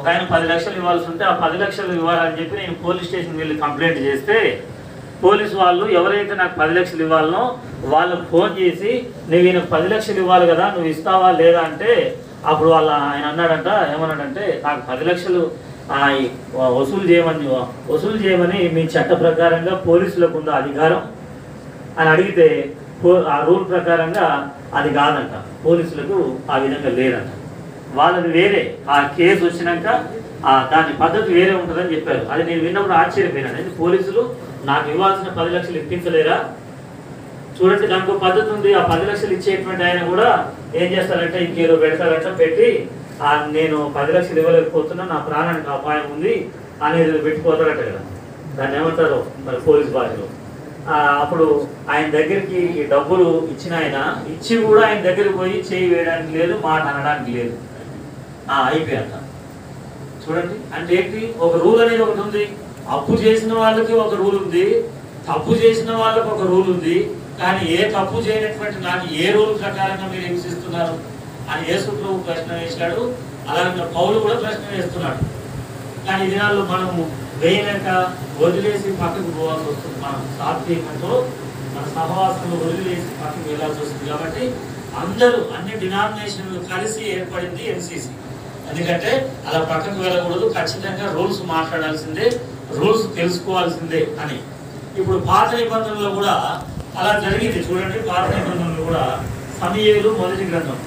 ఆయన పది లక్షలు ఇవ్వాల్సి ఉంటే ఆ పది లక్షలు ఇవ్వాలని చెప్పి నేను పోలీస్ స్టేషన్ వెళ్ళి కంప్లైంట్ చేస్తే పోలీస్ వాళ్ళు ఎవరైతే నాకు పది లక్షలు ఇవ్వాలనో వాళ్ళకు ఫోన్ చేసి నువ్వు ఈయనకు పది లక్షలు ఇవ్వాలి కదా నువ్వు ఇస్తావా లేదా అంటే అప్పుడు వాళ్ళ ఆయన అన్నాడంట ఏమన్నాడంటే నాకు పది లక్షలు ఆ, ఈ వసూలు చేయమని వసూలు చేయమని మీ చట్ట ప్రకారంగా పోలీసులకు ఉన్న అధికారం అని అడిగితే పో- ఆ రూల్ ప్రకారంగా అది కాదంట పోలీసులకు ఆ విధంగా లేదంట వాళ్ళది వేరే ఆ కేసు వచ్చినాక ఆ దాని పద్ధతి వేరే ఉంటుందని చెప్పారు అది నేను విన్నప్పుడు ఆశ్చర్యపోయినాను ఇది పోలీసులు నాకు ఇవ్వాల్సిన పది లక్షలు ఇప్పించలేరా చూడండి దానికి ఒక పద్ధతి ఉంది ఆ పది లక్షలు ఇచ్చేటువంటి ఆయన కూడా ఏం చేస్తారంటే ఇంకేదో పెడతారంట పెట్టి ఆ నేను పది లక్షలు ఇవ్వలేకపోతున్నా నా ప్రాణానికి అపాయం ఉంది అనేది పెట్టిపోతారట కదా దాన్ని ఏమంటారు మరి పోలీస్ భాషలో ఆ, అప్పుడు ఆయన దగ్గరికి ఈ డబ్బులు ఇచ్చిన ఆయన ఇచ్చి కూడా ఆయన దగ్గరికి పోయి చేయి వేయడానికి లేదు మాట అనడానికి లేదు ఆ, అయిపోయాక చూడండి అంటే ఏంటి ఒక రూల్ అనేది ఒకటి ఉంది అప్పు చేసిన వాళ్ళకి ఒక రూల్ ఉంది తప్పు చేసిన వాళ్ళకి ఒక రూల్ ఉంది కానీ ఏ తప్పు చేయనటువంటి నాకు ఏ రూల్ ప్రకారంగా మీరు హింసిస్తున్నారు అని యేసుప్రభు ప్రశ్న వేశాడు అలాగే పౌలు కూడా ప్రశ్న వేస్తున్నాడు కానీ ఈ దినాల్లో మనము వేయలేక వదిలేసి పక్కకు పోవాల్సి వస్తుంది మనం సాత్వికంతో మన సహవాసంలో వదిలేసి పక్కకు వెళ్ళాల్సి వస్తుంది కాబట్టి అందరూ అన్ని డినామినేషన్లు కలిసి ఏర్పడింది ఎన్సీసీ ఎందుకంటే అలా పక్కకు వెళ్ళకూడదు ఖచ్చితంగా రూల్స్ మాట్లాడాల్సిందే రూల్స్ తెలుసుకోవాల్సిందే అని ఇప్పుడు పాత నిబంధనలో కూడా అలా జరిగింది చూడండి పాత నిబంధనలు కూడా సమయేలు మొదటి గ్రంథం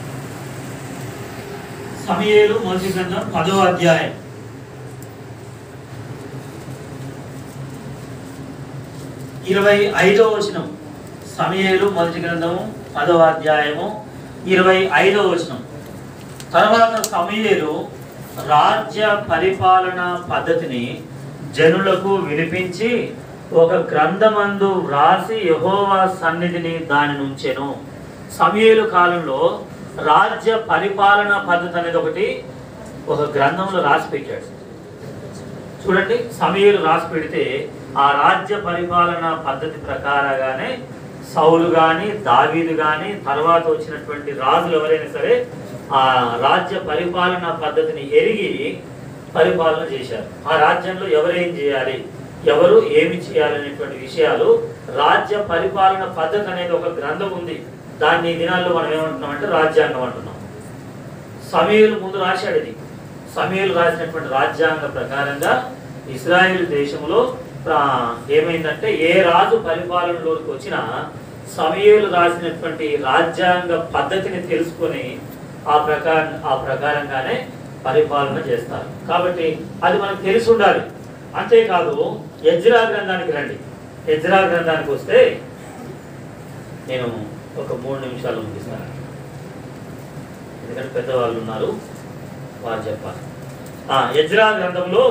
సమయేలు మొదటి గ్రంథం పదో అధ్యాయం ఇరవై ఐదో వచనం సమయేలు మొదటి గ్రంథము పదవ అధ్యాయము ఇరవై ఐదో వచనం తర్వాత సమయేలు రాజ్య పరిపాలన పద్ధతిని జనులకు వినిపించి ఒక గ్రంథమందు వ్రాసి యహోవా సన్నిధిని దాని నుంచెను సమయేలు కాలంలో రాజ్య పరిపాలన పద్ధతి అనేది ఒకటి ఒక గ్రంథంలో రాసి పెట్టాడు చూడండి సమీరు రాసి పెడితే ఆ రాజ్య పరిపాలన పద్ధతి ప్రకారంగానే సౌలు గాని దావీదు గాని తర్వాత వచ్చినటువంటి రాజులు ఎవరైనా సరే ఆ రాజ్య పరిపాలన పద్ధతిని ఎరిగి పరిపాలన చేశారు ఆ రాజ్యంలో ఎవరేం చేయాలి ఎవరు ఏమి చేయాలనేటువంటి విషయాలు రాజ్య పరిపాలన పద్ధతి అనేది ఒక గ్రంథం ఉంది దాన్ని ఈ దినాల్లో మనం ఏమంటున్నాం అంటే రాజ్యాంగం అంటున్నాం సమీయులు ముందు రాశాడు ఇది సమీయులు రాసినటువంటి రాజ్యాంగ ప్రకారంగా ఇస్రాయేల్ దేశంలో ఆ, ఏమైందంటే ఏ రాజు పరిపాలనలోకి వచ్చినా సమీయులు రాసినటువంటి రాజ్యాంగ పద్ధతిని తెలుసుకొని ఆ ప్రకారం ఆ ప్రకారంగానే పరిపాలన చేస్తారు కాబట్టి అది మనకు తెలిసి ఉండాలి అంతేకాదు యజ్రా గ్రంథానికి రండి యజ్రా గ్రంథానికి వస్తే నేను ఒక మూడు నిమిషాలు ముగిస్తాను ఎందుకంటే పెద్దవాళ్ళు ఉన్నారు వారు చెప్పాలి ఆ, యజ్రా గ్రంథంలో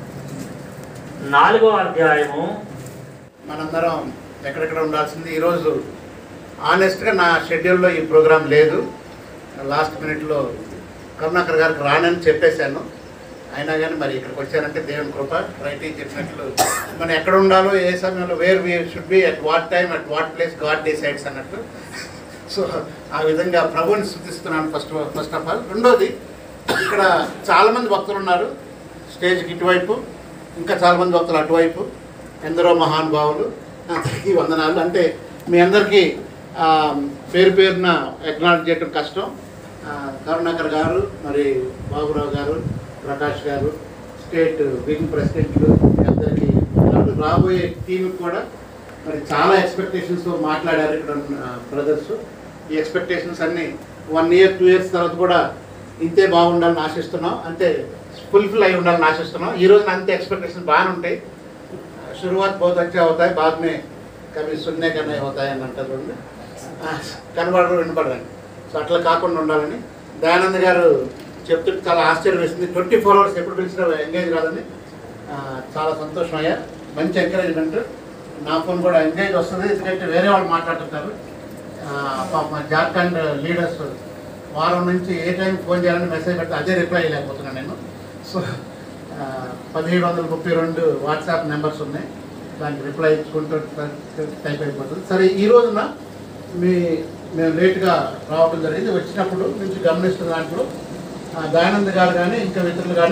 నాలుగో అధ్యాయము మనందరం ఎక్కడెక్కడ ఉండాల్సింది ఈరోజు ఆనెస్ట్గా నా షెడ్యూల్లో ఈ ప్రోగ్రాం లేదు లాస్ట్ మినిట్లో కరుణాకర్ గారికి రానని చెప్పేశాను అయినా కానీ మరి ఇక్కడికి వచ్చారంటే దేవుని కృప రైటింగ్ చెప్పినట్లు మనం ఎక్కడ ఉండాలో ఏ సమయంలో where we should be at what time at what place god decides అన్నట్టు సో ఆ విధంగా ప్రభువుని స్థుతిస్తున్నాను ఫస్ట్ ఫస్ట్ ఆఫ్ ఆల్ రెండోది ఇక్కడ చాలామంది భక్తులు ఉన్నారు స్టేజ్కి ఇటువైపు ఇంకా చాలామంది భక్తులు అటువైపు ఎందరో మహానుభావులు అందరికీ వందనాలు అంటే మీ అందరికీ ఆ, పేరు పేరున ఎక్నాలజ్ చేయడం కష్టం ఆ, కరుణాకర్ గారు మరి బాబురావు గారు ప్రకాష్ గారు స్టేట్ వింగ్ ప్రెసిడెంట్లు మీ అందరికీ వందనాలు. రాబోయే టీంకి కూడా మరి చాలా ఎక్స్పెక్టేషన్స్తో మాట్లాడారు ఇక్కడ బ్రదర్స్ ఈ ఎక్స్పెక్టేషన్స్ అన్నీ వన్ ఇయర్ టూ ఇయర్స్ తర్వాత కూడా ఇంతే బాగుండాలని ఆశిస్తున్నాం అంటే ఫుల్ఫిల్ అయి ఉండాలని ఆశిస్తున్నాం ఈ రోజున అంతే ఎక్స్పెక్టేషన్ బాగానే ఉంటాయి शुरुआत बहुत अच्छा होता है बाद में कभी सुनने का नहीं होता है అని అంటారు చూడండి. ఆ, కనబడరు వినపడరండి సో అట్లా కాకుండా ఉండాలని దయానంద్ గారు చెప్తుంటే చాలా ఆశ్చర్యం వేసింది ట్వంటీ ఫోర్ అవర్స్ ఎప్పుడు పిలిచినా ఎంగేజ్ కాదని ఆ, చాలా సంతోషం అయ్యా మంచి ఎంకరేజ్మెంట్ నా ఫోన్ కూడా ఎంగేజ్ వస్తుంది ఎందుకంటే వేరే వాళ్ళు మాట్లాడుతుంటారు ఆ, పాపం జార్ఖండ్ లీడర్స్ వారం నుంచి ఏ టైం ఫోన్ చేయాలని మెసేజ్ పెడితే అదే రిప్లై ఇవ్వలేకపోతున్నాను నేను సో ఆ, పదిహేడు వందల ముప్పై రెండు వాట్సాప్ నెంబర్స్ ఉన్నాయి దానికి రిప్లై ఇచ్చుకుంటూ టైప్ అయిపోతుంది సరే ఈ రోజున మీ మేము లేట్గా రావడం జరిగింది వచ్చినప్పుడు నుంచి గమనిస్తున్న దాంట్లో ఆ, దయానంద్ గారు కానీ ఇంకా ఇతరులు కానీ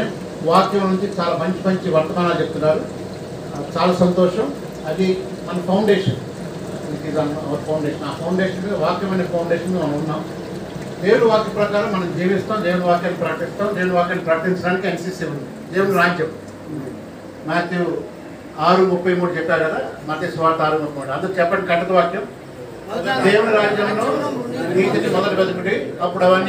వాక్యం నుంచి చాలా మంచి మంచి వర్తమానాలు చెప్తున్నారు ఆ, చాలా సంతోషం అది మన foundation it is our foundation ఆ ఫౌండేషన్ మీద వాక్యం అనే ఫౌండేషన్ మీద మనం ఉన్నాం దేవుని వాక్య ప్రకారం మనం జీవిస్తాం దేవుని వాక్యాన్ని ప్రకటిస్తాం దేవుని వాక్యాన్ని ప్రకటించడానికి ఎన్సీసీ ఉంది దేవుని రాజ్యం మాథ్యూ ఆరు ముప్పై మూడు చెప్పారు కదా మధ్య స్వార్థ ఆరు ముప్పై మూడు అందుకు చెప్పండి కట్టత వాక్యం దేవుని రాజ్యంలో నీతిని మొదటి బతుకుడి అప్పుడు అవన్నీ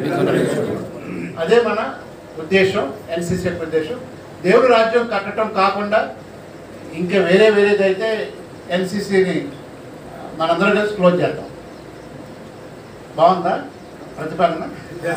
అదే మన ఉద్దేశం ఎన్సీసీ యొక్క ఉద్దేశం దేవుని రాజ్యం కట్టడం కాకుండా ఇంకా వేరే వేరేది అయితే ఎన్సీసీని మనందరం కలిసి క్లోజ్ చేద్దాం బాగుందా ప్రతిపాదన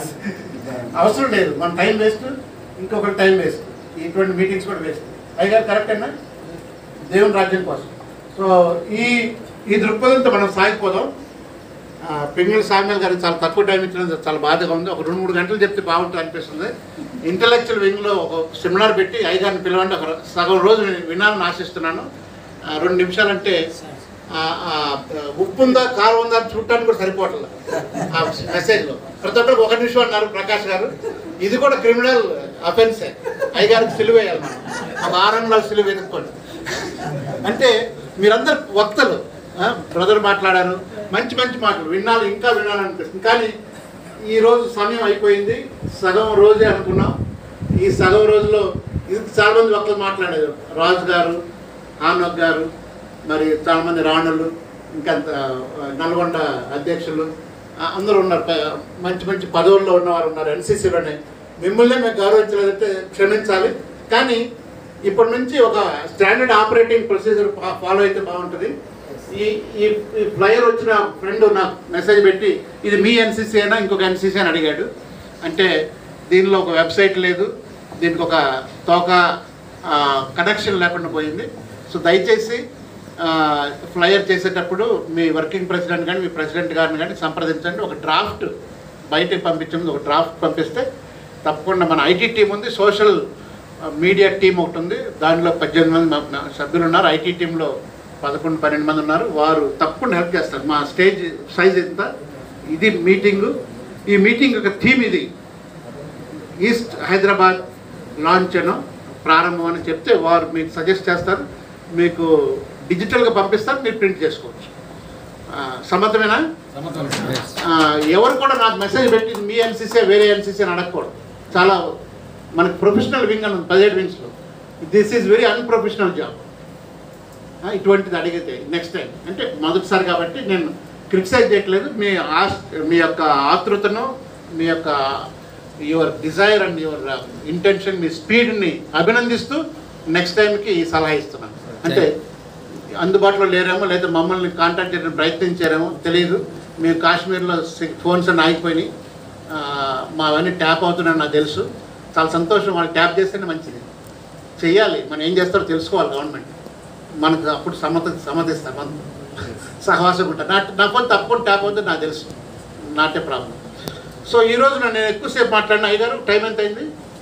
అవసరం లేదు మన టైం వేస్ట్ ఇంకొకటి టైం వేస్ట్ ఇటువంటి మీటింగ్స్ కూడా వేస్ట్ అయ్యారు కరెక్టేనా దేవుని రాజ్యం కోసం సో ఈ ఈ దృక్పథంతో మనం సాగిపోదాం ఆ, పింగళి సామ్యాల్ గారికి చాలా తక్కువ టైం ఇచ్చినందుకు చాలా బాధగా ఉంది ఒక రెండు మూడు గంటలు చెప్తే బాగుంటుంది అనిపిస్తుంది ఇంటలెక్చువల్ వింగ్లో ఒక సెమినార్ పెట్టి ఐదారిని పిలవండి ఒక సగం రోజు నేను వినాలని ఆశిస్తున్నాను ఆ, రెండు నిమిషాలంటే ఆ, ఆ, ఉప్పు ఉందా కారం ఉందా అని చూడటానికి కూడా సరిపోవట్లేదు ఆ మెసేజ్లో ప్రతి ఒక్కరికి ఒక నిమిషం అన్నారు ప్రకాష్ గారు ఇది కూడా క్రిమినల్ అఫెన్సే అయ్యగారికి సిలువ వేయాలి మనం ఒక ఆరంలో సిలువ ఎదుర్కోండి అంటే మీరందరు వక్తలు బ్రదర్ మాట్లాడారు మంచి మంచి మాటలు వినాలి ఇంకా వినాలనిపిస్తుంది కానీ ఈ రోజు సమయం అయిపోయింది సగం రోజే అనుకున్నాం ఈ సగం రోజులో ఇది చాలా మంది వక్తలు మాట్లాడారు రాజు గారు ఆనోక్ గారు మరి చాలా మంది రాణులు ఇంకా నల్గొండ అధ్యక్షులు ఆ, అందరూ ఉన్నారు ప- మంచి మంచి పదవుల్లో ఉన్నవారు ఉన్నారు ఎన్సీసీలోనే మిమ్మల్ని మేము గౌరవించలేదంటే క్షమించాలి కానీ ఇప్పటి నుంచి ఒక స్టాండర్డ్ ఆపరేటింగ్ ప్రొసీజర్ ఫాలో అయితే బాగుంటుంది ఈ ఈ ఈ ఫ్లయర్ వచ్చిన ఫ్రెండ్ నాకు మెసేజ్ పెట్టి ఇది మీ ఎన్సీసీ అయినా ఇంకొక ఎన్సీసీ అని అడిగాడు అంటే దీనిలో ఒక వెబ్సైట్ లేదు దీనికి ఒక తోక కనెక్షన్ లేకుండా పోయింది సో దయచేసి ఆ, ఫ్లయర్ చేసేటప్పుడు మీ వర్కింగ్ ప్రెసిడెంట్ కానీ మీ ప్రెసిడెంట్ గారిని కానీ సంప్రదించండి ఒక డ్రాఫ్ట్ బయటకు పంపించండి ఒక డ్రాఫ్ట్ పంపిస్తే తప్పకుండా మన ఐటీ టీం ఉంది సోషల్ మీడియా టీం ఒకటి ఉంది దానిలో పద్దెనిమిది మంది మా- మా సభ్యులు ఉన్నారు ఐటీ టీంలో పదకొండు పన్నెండు మంది ఉన్నారు వారు తప్పకుండా హెల్ప్ చేస్తారు మా స్టేజ్ సైజ్ ఎంత ఇది మీటింగు ఈ మీటింగ్ యొక్క థీమ్ ఇది ఈస్ట్ హైదరాబాద్ లాంచ్ అనో ప్రారంభం అని చెప్తే వారు మీకు సజెస్ట్ చేస్తారు మీకు డిజిటల్గా పంపిస్తారు మీరు ప్రింట్ చేసుకోవచ్చు ఆ, సమ్మతమేనా ఆ, ఎవరు కూడా నాకు మెసేజ్ పెట్టి మీ ఎన్సీసీ వేరే ఎన్సీసీ అని అడగకూడదు చాలా మనకి ప్రొఫెషనల్ వింగ్ అని ఉంది పదిహేడు వింగ్స్లో this is very unprofessional job ఇటువంటిది అడిగితే నెక్స్ట్ టైం అంటే మొదటిసారి కాబట్టి నేను క్రిటిసైజ్ చేయట్లేదు మీ ఆస్ మీ యొక్క ఆతృతను మీ యొక్క your desire and your intention మీ స్పీడ్ని అభినందిస్తూ నెక్స్ట్ టైంకి ఈ సలహా ఇస్తున్నాను అంటే అందుబాటులో లేరేమో లేదా మమ్మల్ని కాంటాక్ట్ చేయడం ప్రయత్నించారేమో తెలియదు మేము కాశ్మీర్లో సి- ఫోన్స్ అన్నీ ఆగిపోయినాయి ఆ, మావన్నీ ట్యాప్ అవుతున్నాయని నాకు తెలుసు చాలా సంతోషం వాళ్ళు ట్యాప్ చేస్తేనే మంచిది చెయ్యాలి మనం ఏం చేస్తారో తెలుసుకోవాలి గవర్నమెంట్ మనకు అప్పుడు సమ్మత సమ్మతిస్తారు మన సహవాసం ఉంటారు నా నా ఫోన్ తప్పకుండా ట్యాప్ అవుతుంది నాకు తెలుసు నాటే ప్రాబ్లం సో ఈ రోజు నేను ఎక్కువసేపు మాట్లాడిన అయ్యగారు టైం ఎంత అయింది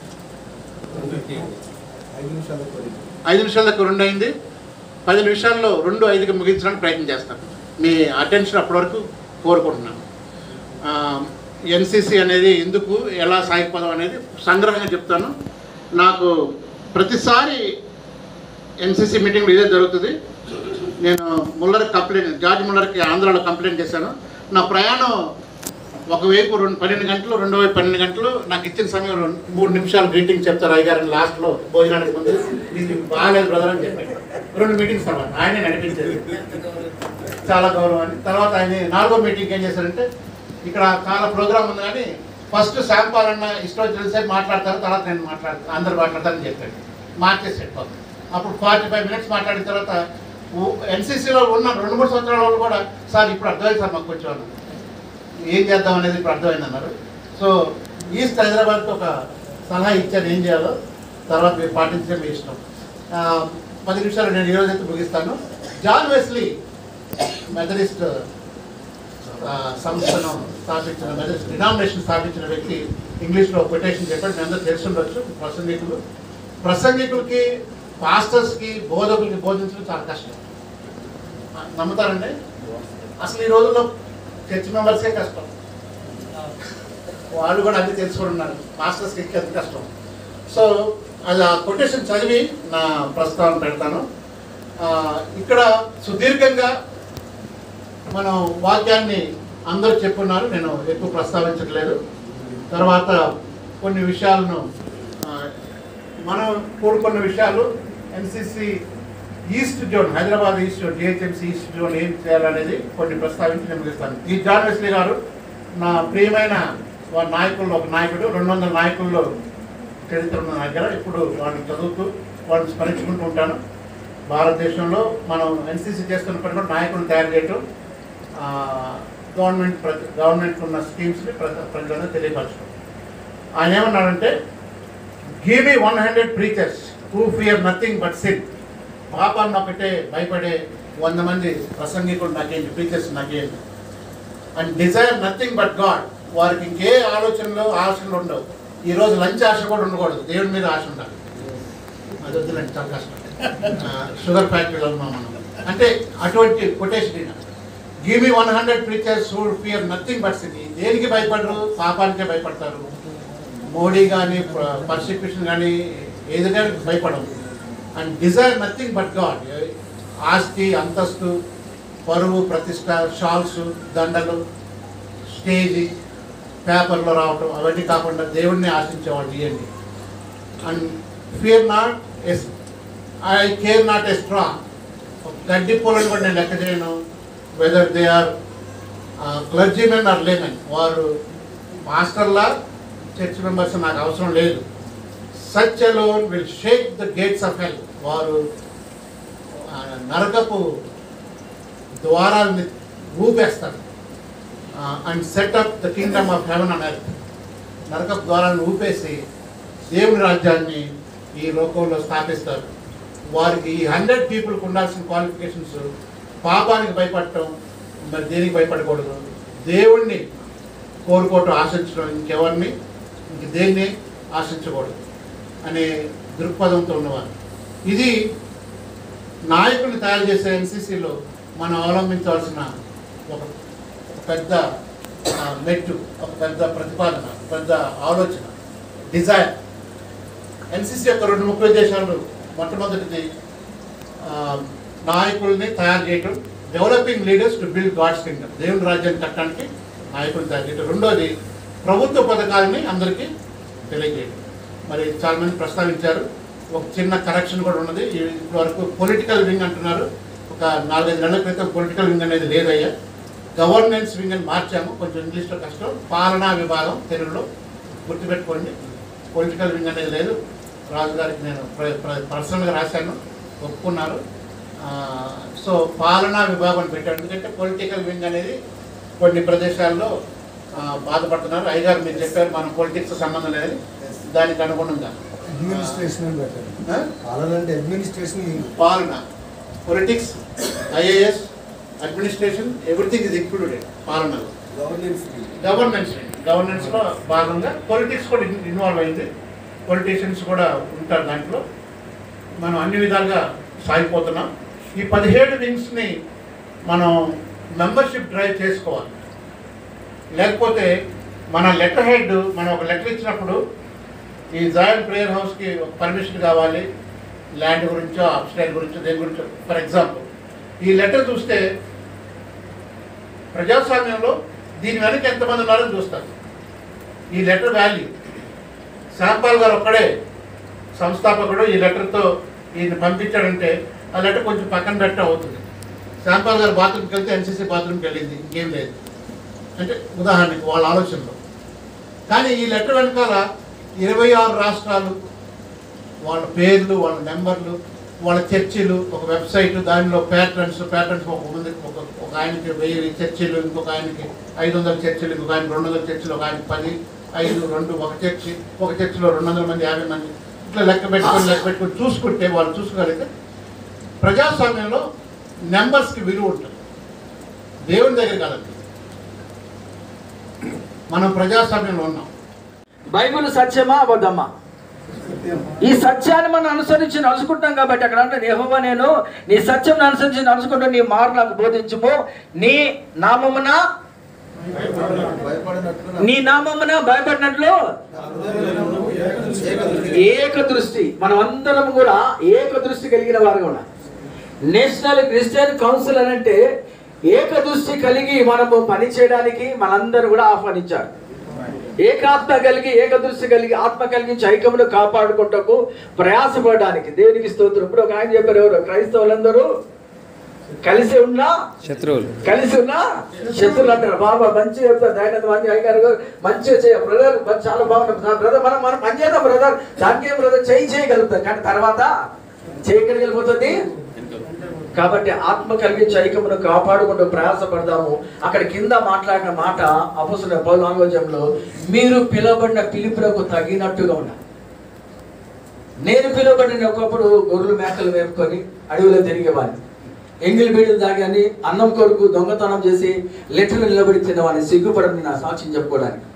ఐదు నిమిషాలకు రెండు అయింది పది నిమిషాల్లో రెండు ఐదుకి ముగించడానికి ప్రయత్నం చేస్తాను మీ అటెన్షన్ అప్పటి వరకు కోరుకుంటున్నాను ఎన్సీసీ అనేది ఎందుకు ఎలా సాగిపోదాం అనేది సంగ్రహంగా చెప్తాను నాకు ప్రతిసారి ఎన్సీసీ మీటింగ్లో ఇదే జరుగుతుంది నేను ముల్లర్కి కంప్లైంట్ జార్జ్ ముల్లర్కి ఆంధ్రాలో కంప్లైంట్ చేశాను నా ప్రయాణం ఒకవైపు రెండు పన్నెండు గంటలు రెండో వైపు పన్నెండు గంటలు నాకు ఇచ్చిన సమయం రెండు మూడు నిమిషాలు గ్రీటింగ్ చెప్తారు అయ్యగారిని లాస్ట్లో భోజనానికి ముందు ఇది బాగాలేదు బ్రదర్ అని చెప్పాడు రెండు మీటింగ్స్ తర్వాత ఆయనే నడిపించేది చాలా గౌరవాన్ని తర్వాత ఆయన నాలుగో మీటింగ్ ఏం చేశారంటే ఇక్కడ చాలా ప్రోగ్రామ్ ఉంది కానీ ఫస్ట్ శాంపాల్ అన్న ఇష్టం వచ్చిన సేపు మాట్లాడతారు తర్వాత నేను మాట్లాడతాను అందరు మాట్లాడతారని చెప్పాడు మార్చేసాడు పాపం అప్పుడు ఫార్టీ ఫైవ్ మినిట్స్ మాట్లాడిన తర్వాత ఎన్సీసీలో ఉన్న రెండు మూడు సంవత్సరాల వాళ్ళు కూడా సార్ ఇప్పుడు అర్థమైంది సార్ మాకు కొంచెం అన్నారు. ఏం చేద్దాం అనేది ఇప్పుడు అర్థమైంది అన్నారు సో ఈస్ట్ హైదరాబాద్కి ఒక సలహా ఇచ్చాను ఏం చేయాలో తర్వాత మీరు పాటించడం మీ ఇష్టం ఆ, పది నిమిషాలు నేను ఈరోజు అయితే ముగిస్తాను జాన్ వెస్లీ మెథడిస్ట్ ఆ, సంస్థను స్థాపించిన మెథడిస్ట్ డినామినేషన్ స్థాపించిన వ్యక్తి ఇంగ్లీష్లో కొటేషన్ చెప్పాడు మీ అందరూ తెలుసుండొచ్చు ప్రసంగికులు ప్రసంగికులకి పాస్టర్స్కి బోధకులకి బోధించడం చాలా కష్టం ఆ, నమ్ముతారండి అసలు ఈ రోజుల్లో చర్చ్ మెంబర్సే కష్టం వాళ్ళు కూడా అన్ని తెలుసుకుని ఉన్నారు మాస్టర్స్కి ఎక్కేంత కష్టం సో అది ఆ కొటేషన్ చదివి నా ప్రస్తావన పెడతాను ఆ, ఇక్కడ సుదీర్ఘంగా మనం వాక్యాన్ని అందరూ చెప్పున్నారు నేను ఎక్కువ ప్రస్తావించట్లేదు తర్వాత కొన్ని విషయాలను ఆ, మనం కూడుకున్న విషయాలు NCC east zone Hyderabad east zone GHMC east zone ఏం చేయాలనేది కొన్ని ప్రస్తావించి నేను ముగిస్తాను ఈ జాన్ వెస్లీ గారు నా ప్రియమైన వారి నాయకుల్లో ఒక నాయకుడు రెండు వందల నాయకుల్లో చరిత్ర ఉన్న నా దగ్గర ఇప్పుడు వాడిని చదువుతూ వాడిని స్మరించుకుంటూ ఉంటాను భారతదేశంలో మనం ఎన్సీసీ చేస్తున్నప్పటికీ కూడా నాయకులను తయారు చేయటం ఆ, గవర్నమెంట్ ప్రతి గవర్నమెంట్ ఉన్న స్కీమ్స్ని ప్రజ ప్రజలందరూ తెలియపరచడం ఆయన ఏమన్నాడంటే give me one hundred preachers who fear nothing but sin పాపాన్ని ఒకటే భయపడే వంద మంది ప్రసంగికులు నాకేంటి ప్రీచర్స్ నాకేంటి and desire nothing but god వారికి ఇంకే ఆలోచనలు ఆశలు ఉండవు ఈరోజు లంచ్ ఆశ కూడా ఉండకూడదు దేవుడి మీద ఆశ ఉండాలి అది వద్దులండి చాలా కష్టం ఆ, షుగర్ ఫ్యాక్టరీలో ఉన్నాం మనం అంటే అటువంటి quotation give me one hundred preachers who fear nothing but sin దేనికి భయపడరు పాపానికే భయపడతారు మోడీ కానీ పర్సిక్యూషన్ కానీ ఏది కానీ భయపడవు and desire nothing but god ఆస్తి అంతస్తు పరువు ప్రతిష్ట షాల్స్ దండలు స్టేజ్ పేపర్లో రావటం అవన్నీ కాకుండా దేవుడిని ఆశించేవాడు ఇవన్నీ and fear not yes I care not a straw గడ్డి పూలను కూడా నేను లెక్క చేయను whether they are clergymen or laymen వారు మాస్టర్లా చర్చ్ మెంబర్స్ నాకు అవసరం లేదు such alone will shake the gates of hell వారు ఆ, నరకపు ద్వారాలని ఊపేస్తారు and set up the kingdom of heaven and earth నరకపు ద్వారాలను ఊపేసి దేవుని రాజ్యాన్ని ఈ లోకంలో స్థాపిస్తారు వారికి ఈ హండ్రెడ్ పీపుల్కి ఉండాల్సిన క్వాలిఫికేషన్స్ పాపానికి భయపడటం మరి దేనికి భయపడకూడదు దేవుణ్ణి కోరుకోవటం ఆశించడం ఇంకెవరిని ఇంక దేన్ని ఆశించకూడదు అనే దృక్పథంతో ఉన్నవారు ఇది నాయకుల్ని తయారు చేసే ఎన్సీసీలో మనం అవలంబించవలసిన ఒక ఒక పెద్ద ఆ, మెట్టు ఒక పెద్ద ప్రతిపాదన పెద్ద ఆలోచన డిజైర్ ఎన్సీసీ యొక్క రెండు ముఖ్య ఉద్దేశాలు మొట్టమొదటిది ఆ, నాయకుల్ని తయారు చేయటం developing leaders to build god's kingdom దేవుని రాజ్యాన్ని కట్టడానికి నాయకుల్ని తయారు చేయటం రెండోది ప్రభుత్వ పథకాలని అందరికీ తెలియజేయడం మరి చాలా మంది ప్రస్తావించారు ఒక చిన్న కరెక్షన్ కూడా ఉన్నది ఇప్పటి వరకు పొలిటికల్ వింగ్ అంటున్నారు ఒక నాలుగైదు నెలల క్రితం పొలిటికల్ వింగ్ అనేది లేదయ్యా గవర్నెన్స్ వింగ్ అని మార్చాము కొంచెం ఇంగ్లీష్లో కష్టం పాలనా విభాగం తెలుగులో గుర్తుపెట్టుకోండి పొలిటికల్ వింగ్ అనేది లేదు రాజుగారికి నేను ప్ర- ప్ర- పర్సనల్గా రాశాను ఒప్పుకున్నారు ఆ, సో పాలనా విభాగం పెట్టాడు ఎందుకంటే పొలిటికల్ వింగ్ అనేది కొన్ని ప్రదేశాల్లో ఆ, బాధపడుతున్నారు అయ్యగారు మీరు చెప్పారు మన పొలిటిక్స్ సంబంధం లేదు దానికి అనుగుణంగా అడ్మినిస్ట్రేషన్ అని పెట్టారు ఆ? పాలన అంటే అడ్మినిస్ట్రేషన్ పాలన politics IAS administration everything is included పాలనలో గవర్నెన్స్ గవర్నెన్స్ గవర్నెన్స్లో భాగంగా పొలిటిక్స్ కూడా ఇన్- ఇన్వాల్వ్ అయింది పొలిటీషియన్స్ కూడా ఉంటారు దాంట్లో మనం అన్ని విధాలుగా సాగిపోతున్నాం ఈ పదిహేడు వింగ్స్ని మనం మెంబర్షిప్ డ్రైవ్ చేసుకోవాలి లేకపోతే మన లెటర్ హెడ్ మనం ఒక లెటర్ ఇచ్చినప్పుడు ఈ జాయింట్ ప్రేయర్ హౌస్కి ఒక పర్మిషన్ కావాలి ల్యాండ్ గురించో అప్స్టైల్ గురించో దేని గురించో ఫర్ ఎగ్జాంపుల్ ఈ లెటర్ చూస్తే ప్రజాస్వామ్యంలో దీని వెనక ఎంతమంది ఉన్నారని చూస్తారు ఈ లెటర్ వాల్యూ శాంపాల్ గారు ఒక్కడే సంస్థాపకుడు ఈ లెటర్తో ఈయన పంపించాడంటే ఆ లెటర్ కొంచెం పక్కన పెట్ట అవుతుంది శాంపాల్ గారు బాత్రూమ్కి వెళ్తే ఎన్సీసీ బాత్రూమ్కి వెళ్ళింది ఇంకేం లేదు అంటే ఉదాహరణకి వాళ్ళ ఆలోచనలో కానీ ఈ లెటర్ వెనకాల ఇరవై ఆరు రాష్ట్రాలు వాళ్ళ పేర్లు వాళ్ళ నెంబర్లు వాళ్ళ చర్చిలు ఒక వెబ్సైట్ దానిలో ప్యాటర్న్స్ ప్యాటర్న్స్ ఒక ఉంది ఒక ఒక ఆయనకి వెయ్యి చర్చిలు ఇంకొక ఆయనకి ఐదు వందల చర్చిలు ఇంకొక ఆయన రెండు వందల చర్చిలు ఒక ఆయనకి పది ఐదు రెండు ఒక చర్చి ఒక చర్చిలో రెండు వందల మంది యాభై మంది ఇట్లా లెక్క పెట్టుకొని లెక్క పెట్టుకొని చూసుకుంటే వాళ్ళు చూసుకోగలిగితే ప్రజాస్వామ్యంలో నెంబర్స్కి విలువ ఉంటుంది దేవుని దగ్గర కాదండి మనం ప్రజాస్వామ్యంలో ఉన్నాం బైబిల్ సత్యమా అబద్ధమా ఈ సత్యాన్ని మనం అనుసరించి నడుచుకుంటాం కాబట్టి అక్కడ అంటే యెహోవా నేను నీ సత్యం అనుసరించి నడుచుకుంటూ నీ మారు నాకు బోధించుము నీ నామమున భయపడినట్లు నీ నామమున భయపడినట్లు ఏక దృష్టి మనం అందరం కూడా ఏక దృష్టి కలిగిన వారుగా ఉన్నాం నేషనల్ క్రిస్టియన్ కౌన్సిల్ అని అంటే ఏక దృష్టి కలిగి మనము పని చేయడానికి మనందరూ కూడా ఆహ్వానించారు ఏకాత్మ కలిగి ఏక దృష్టి కలిగి ఆత్మ కలిగించి ఐక్యమును కాపాడుకుంటకు ప్రయాసపడడానికి దేవునికి స్తోత్రం ఇప్పుడు ఒక ఆయన చెప్పారు ఎవరు క్రైస్తవులందరూ కలిసి ఉన్నా శత్రువులు కలిసి ఉన్నా శత్రువులు అంటారు బాబా మంచి చెప్తారు దయానంద మంచి అయ్యారు మంచిగా చేయ బ్రదర్ చాలా బాగుంటుంది బ్రదర్ మనం మనం పని చేద్దాం బ్రదర్ దానికి ఏం బ్రదర్ చేయి చేయగలుగుతాం కానీ తర్వాత చేయగలిగిపోతుంది కాబట్టి ఆత్మ కలిగించే ఐక్యమును కాపాడుకుంటూ ప్రయాసపడదాము అక్కడ కింద మాట్లాడిన మాట అపసుల పౌరు నాలుగోజంలో మీరు పిలువబడిన పిలుపులకు తగినట్టుగా ఉండాలి నేను పిలువబడిన ఒకప్పుడు గొర్రెలు మేకలు మేపుకొని అడవిలో తిరిగేవాడిని ఎంగిలి బీడలు తాగాని అన్నం కొరకు దొంగతనం చేసి లెటర్లు నిలబడి తిన్నవాడిని సిగ్గుపడని నా సాక్ష్యం చెప్పుకోవడానికి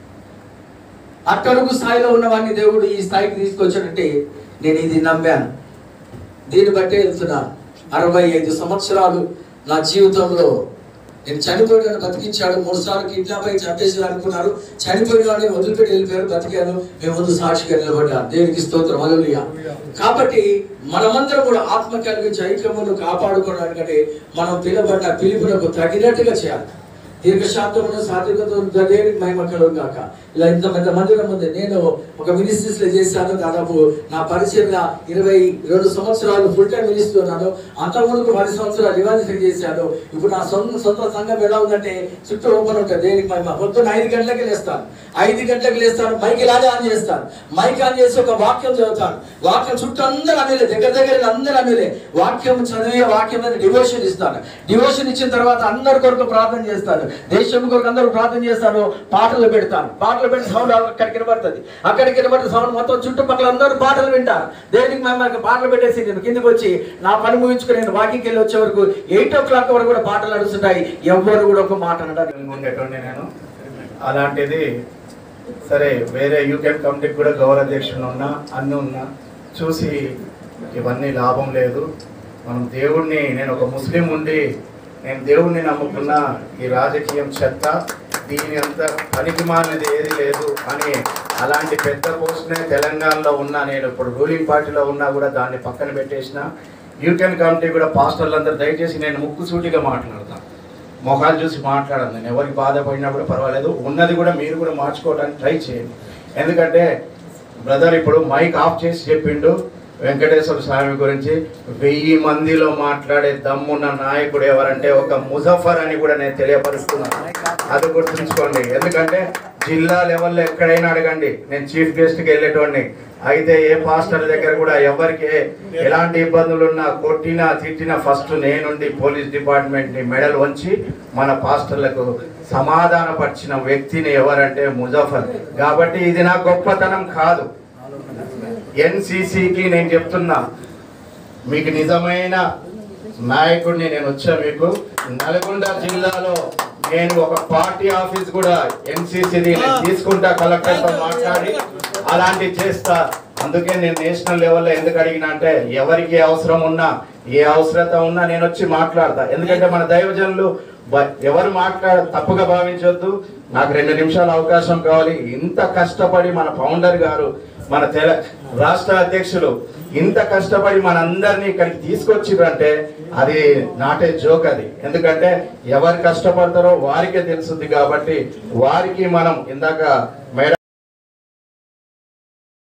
అట్టడుగు స్థాయిలో ఉన్నవాడిని దేవుడు ఈ స్థాయికి తీసుకొచ్చాడంటే నేను ఇది నమ్మాను దీన్ని బట్టే వెళ్తున్నాను అరవై ఐదు సంవత్సరాలు నా జీవితంలో నేను చనిపోయిన బతికించాడు మూడు సార్లు కిడ్నాప్ అయి చంపేసి అనుకున్నారు చనిపోయిన వాడిని వదిలిపెట్టి వెళ్ళిపోయారు బతికాను మేము ముందు సాక్షిగా నిలబడ్డాను దేవునికి స్తోత్రం అలలుయ కాబట్టి మనమందరం కూడా ఆత్మ కలిగించి ఐక్యమును కాపాడుకోవడానికంటే మనం పిలబడ్డ పిలుపునకు తగినట్టుగా చేయాలి దీర్ఘశాంతమును సాత్వికతో దేవునికి మహిమ కలుగు కాక ఇలా ఇంత పెద్ద మందిరం ఉంది నేను ఒక మినిస్ట్రీస్ లో చేశాను దాదాపు నా పరిచయం ఇరవై రెండు సంవత్సరాలు ఫుల్ టైం మినిస్టర్ ఉన్నాను అంతకుముందు పది సంవత్సరాలు రివాల్యూషన్ చేశాను ఇప్పుడు నా సొంత సొంత సంఘం ఎలా ఉందంటే చుట్టూ ఓపెన్ ఉంటుంది దేనికి మహిమ పొద్దున్న ఐదు గంటలకి లేస్తాను ఐదు గంటలకు లేస్తాను మైక్ ఇలాగే ఆన్ చేస్తాను మైక్ ఆన్ చేసి ఒక వాక్యం చదువుతాను వాక్యం చుట్టూ అందరూ అనిలే దగ్గర దగ్గర అందరూ అనిలే వాక్యం చదివి వాక్యం మీద డివోషన్ ఇస్తాను డివోషన్ ఇచ్చిన తర్వాత అందరి కొరకు ప్రార్థన చేస్తాను దేశం కొరకు అందరూ ప్రార్థన చేస్తాను పాటలు పెడతాను పాటలు పెట్టి సౌండ్ అక్కడికి వినబడుతుంది అక్కడికి వినబడిన సౌండ్ మొత్తం చుట్టుపక్కల అందరూ పాటలు వింటారు దేనికి మేము పాటలు పెట్టేసి నేను కిందకి వచ్చి నా పని ముగించుకుని నేను వాకింగ్కి వెళ్ళి వచ్చే వరకు ఎయిట్ ఓ క్లాక్ వరకు కూడా పాటలు నడుస్తుంటాయి ఎవ్వరు కూడా ఒక మాట అనడానికి కలిగి ఉండేటోడిని నేను అలాంటిది సరే వేరే యూకేన్ కమిటీకి కూడా గౌరవ అధ్యక్షుడు ఉన్నా అన్నీ ఉన్నా చూసి ఇవన్నీ లాభం లేదు మనం దేవుణ్ణి నేను ఒక ముస్లిం ఉండి నేను దేవుణ్ణి నమ్ముకున్న ఈ రాజకీయం చెత్త దీని అంత పనికిమాలినది ఏది లేదు అని అలాంటి పెద్ద పోస్ట్నే తెలంగాణలో ఉన్నా నేను ఇప్పుడు రూలింగ్ పార్టీలో ఉన్నా కూడా దాన్ని పక్కన పెట్టేసిన యూకేన్ కమిటీ కూడా పాస్టర్లందరూ దయచేసి నేను ముక్కుసూటిగా మాట్లాడతాను మొహాలు చూసి మాట్లాడను నేను ఎవరికి బాధపడినా కూడా పర్వాలేదు ఉన్నది కూడా మీరు కూడా మార్చుకోవడానికి ట్రై చేయండి ఎందుకంటే బ్రదర్ ఇప్పుడు మైక్ ఆఫ్ చేసి చెప్పిండు వెంకటేశ్వర స్వామి గురించి వెయ్యి మందిలో మాట్లాడే దమ్మున్న నాయకుడు ఎవరంటే ఒక ముజఫర్ అని కూడా నేను తెలియపరుస్తున్నాను అది గుర్తుంచుకోండి ఎందుకంటే జిల్లా లెవెల్లో ఎక్కడైనా అడగండి నేను చీఫ్ గెస్ట్కి వెళ్ళేటోడిని అయితే ఏ పాస్టర్ దగ్గర కూడా ఎవరికి ఎలాంటి ఇబ్బందులు ఉన్నా కొట్టినా తిట్టినా ఫస్ట్ నేనుండి పోలీస్ డిపార్ట్మెంట్ని మెడల్ వంచి మన పాస్టర్లకు సమాధానపరిచిన వ్యక్తిని ఎవరంటే ముజఫర్ కాబట్టి ఇది నా గొప్పతనం కాదు ఎన్సిసికి నేను చెప్తున్నా మీకు నిజమైన నాయకుడిని నేను వచ్చా మీకు నల్గొండ జిల్లాలో నేను ఒక పార్టీ ఆఫీస్ కూడా ఎన్సిసిని తీసుకుంటా కలెక్టర్తో మాట్లాడి అలాంటి చేస్తా అందుకే నేను నేషనల్ లెవెల్లో ఎందుకు అడిగినా అంటే ఎవరికి ఏ అవసరం ఉన్నా ఏ అవసరత ఉన్నా నేను వచ్చి మాట్లాడతా ఎందుకంటే మన దైవజనులు బ- ఎవరు మాట్లాడ తప్పుగా భావించొద్దు నాకు రెండు నిమిషాల అవకాశం కావాలి ఇంత కష్టపడి మన ఫౌండర్ గారు మన తెల రాష్ట్ర అధ్యక్షులు ఇంత కష్టపడి మనందరినీ ఇక్కడికి తీసుకొచ్చిరంటే అది నాటే జోక్ అది ఎందుకంటే ఎవరు కష్టపడతారో వారికే తెలుస్తుంది కాబట్టి వారికి మనం ఇందాక మేడం